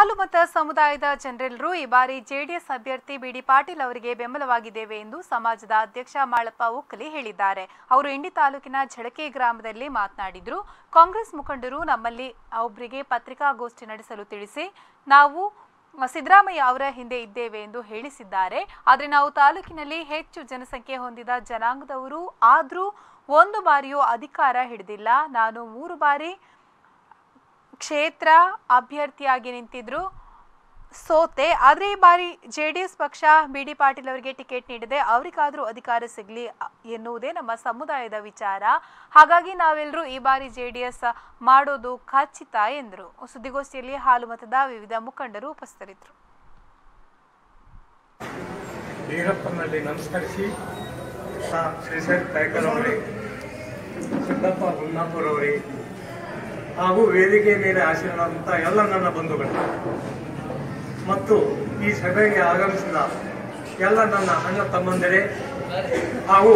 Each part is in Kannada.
ಹಾಲುಮತ ಸಮುದಾಯದ ಜನರೆಲ್ಲರೂ ಈ ಬಾರಿ ಜೆಡಿಎಸ್ ಅಭ್ಯರ್ಥಿ ಬಿಡಿ ಪಾಟೀಲ್ ಅವರಿಗೆ ಬೆಂಬಲವಾಗಿದ್ದೇವೆ ಎಂದು ಸಮಾಜದ ಅಧ್ಯಕ್ಷ ಮಾಳಪ್ಪ ಉಕ್ಕಲಿ ಹೇಳಿದ್ದಾರೆ ಅವರು ಇಂಡಿ ತಾಲೂಕಿನ ಝಳಕೆ ಗ್ರಾಮದಲ್ಲಿ ಮಾತನಾಡಿದ್ರು ಕಾಂಗ್ರೆಸ್ ಮುಖಂಡರು ನಮ್ಮಲ್ಲಿ ಒಬ್ಬರಿಗೆ ಪತ್ರಿಕಾಗೋಷ್ಠಿ ನಡೆಸಲು ತಿಳಿಸಿ ನಾವು ಸಿದ್ದರಾಮಯ್ಯ ಅವರ ಹಿಂದೆ ಇದ್ದೇವೆ ಎಂದು ಹೇಳಿಸಿದ್ದಾರೆ ಆದರೆ ನಾವು ತಾಲೂಕಿನಲ್ಲಿ ಹೆಚ್ಚು ಜನಸಂಖ್ಯೆ ಹೊಂದಿದ ಜನಾಂಗದವರು ಆದರೂ ಒಂದು ಬಾರಿಯೂ ಅಧಿಕಾರ ಹಿಡಿದಿಲ್ಲ ನಾನು ಮೂರು ಬಾರಿ ಕ್ಷೇತ್ರ ಅಭ್ಯರ್ಥಿಯಾಗಿ ನಿಂತಿದ್ರು ಸೋತೆ ಆದರೆ ಈ ಬಾರಿ ಜೆ ಡಿ ಎಸ್ ಪಕ್ಷ ಬಿ ಡಿ ಪಾಟೀಲ್ ಅವರಿಗೆ ಟಿಕೆಟ್ ನೀಡಿದೆ ಅವರಿಗಾದರೂ ಅಧಿಕಾರ ಸಿಗಲಿ ಎನ್ನುವುದೇ ನಮ್ಮ ಸಮುದಾಯದ ವಿಚಾರ ಹಾಗಾಗಿ ನಾವೆಲ್ಲರೂ ಈ ಬಾರಿ ಜೆ ಡಿ ಎಸ್ ಮಾಡೋದು ಖಚಿತ ಎಂದರು ಸುದ್ದಿಗೋಷ್ಠಿಯಲ್ಲಿ ಹಾಲು ಮತದ ವಿವಿಧ ಮುಖಂಡರು ಉಪಸ್ಥಿತರಿದ್ದರು ವೀರಪ್ಪನಲ್ಲಿ ನಮಸ್ಕರಿಸಿ ಸಾ ಶ್ರೀಶೈಲ್ ಕೈಕಲ್ ಅವರೇ ಸಿದ್ದಪ್ಪ ಹುನ್ನಾಪುರ ಅವರೇ ಹಾಗೂ ವೇದಿಕೆ ಮೇಲೆ ಆಶೀರ್ವಾದಂಥ ಎಲ್ಲ ನನ್ನ ಬಂಧುಗಳು ಮತ್ತು ಈ ಸಭೆಗೆ ಆಗಮಿಸಿದ ಎಲ್ಲ ನನ್ನ ಅಣ್ಣ ತಮ್ಮಂದಿರೇ ಹಾಗೂ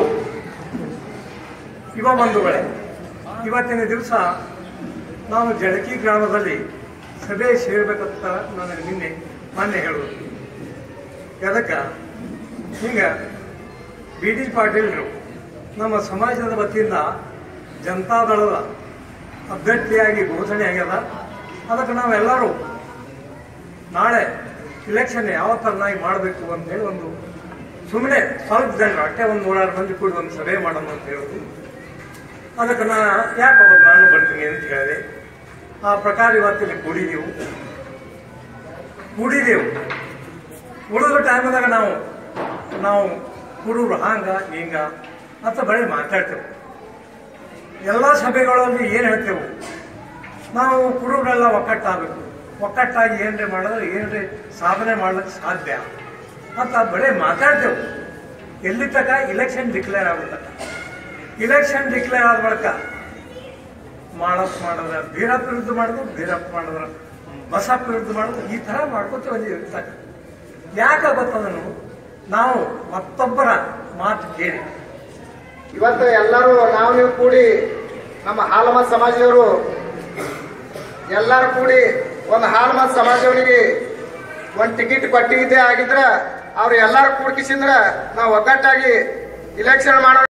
ಯುವ ಬಂಧುಗಳೇ ಇವತ್ತಿನ ದಿವಸ ನಾನು ಜಳಕಿ ಗ್ರಾಮದಲ್ಲಿ ಸಭೆ ಸೇರ್ಬೇಕಂತ ನನಗೆ ನಿನ್ನೆ ಮೊನ್ನೆ ಹೇಳುವುದು ಅದಕ್ಕೆ ಹಿಂಗೆ ಬಿ ಡಿ ಪಾಟೀಲ್ರು ನಮ್ಮ ಸಮಾಜದ ವತಿಯಿಂದ ಜನತಾದಳದ ಅಭ್ಯರ್ಥಿಯಾಗಿ ಘೋಷಣೆ ಆಗ್ಯದ ಅದಕ್ಕೆ ನಾವೆಲ್ಲರೂ ನಾಳೆ ಇಲೆಕ್ಷನ್ ಯಾವ ಥರನಾಗಿ ಮಾಡಬೇಕು ಅಂತೇಳಿ ಒಂದು ಸುಮ್ಮನೆ ಸ್ವಲ್ಪ ಜನರು ಅಷ್ಟೇ ಒಂದು ನೂರಾರು ಮಂದಿ ಕೂಡಿ ಒಂದು ಸಭೆ ಮಾಡೋಣ ಅಂತ ಹೇಳುದು ಅದಕ್ಕೆ ನಾ ಯಾಕೆ ಅವಾಗ ನಾನು ಬರ್ತೀನಿ ಅಂತ ಹೇಳಿದೆ ಆ ಪ್ರಕಾರ ಇವತ್ತಿಲ್ಲಿ ಕೂಡಿದೆವು ಕೂಡಿದೆವು ಉಳಿದ ಟೈಮ್ದಾಗ ನಾವು ನಾವು ಹುಡುಗರು ಹಾಂಗ ಹಿಂಗ ಅಂತ ಬರೀ ಮಾತಾಡ್ತೇವೆ ಎಲ್ಲ ಸಭೆಗಳಲ್ಲಿ ಏನು ಹೇಳ್ತೇವೆ ನಾವು ಕುರುಬರೆಲ್ಲ ಒಕ್ಕಟ್ಟಾಗಬೇಕು ಒಕ್ಕಟ್ಟಾಗಿ ಏನ್ರಿ ಮಾಡಿದ್ರೆ ಏನ್ರಿ ಸಾಧನೆ ಮಾಡ್ಲಿಕ್ಕೆ ಸಾಧ್ಯ ಅಂತ ಬರೀ ಮಾತಾಡ್ತೇವೆ ಎಲ್ಲಿ ತನಕ ಇಲೆಕ್ಷನ್ ಡಿಕ್ಲೇರ್ ಆಗುತ್ತಕ್ಕ ಇಲೆಕ್ಷನ್ ಡಿಕ್ಲೇರ್ ಆದ ಬಳಿಕ ಮಾಡಪ್ ಮಾಡಿದ್ರೆ ಬೀರಪ್ಪ ವಿರುದ್ಧ ಮಾಡಿದ್ರು ಬೀರಪ್ಪ ಮಾಡಿದ್ರೆ ಬಸಪ್ಪ ವಿರುದ್ಧ ಮಾಡಿದ್ರು ಈ ತರ ಮಾಡ್ಕೊತ ಬಂದಿದ್ದೀವಿ ತಕ್ಕ ಯಾಕೆ ಗೊತ್ತದನು ನಾವು ಮತ್ತೊಬ್ಬರ ಮಾತು ಕೇಳಿ ಇವತ್ತು ಎಲ್ಲರೂ ನಾವು ನೀವು ಕೂಡಿ ನಮ್ಮ ಹಾಲಮತ್ ಸಮಾಜದವರು ಎಲ್ಲರೂ ಕೂಡಿ ಒಂದು ಹಾಲಮತ್ ಸಮಾಜದವರಿಗೆ ಒಂದು ಟಿಕೆಟ್ ಕೊಟ್ಟಿದ್ದೇ ಆಗಿದ್ರ ಅವ್ರು ಎಲ್ಲರೂ ಕೂಡ್ಕಿಸಿದ್ರ ನಾವು ಒಗ್ಗಟ್ಟಾಗಿ ಇಲೆಕ್ಷನ್ ಮಾಡೋ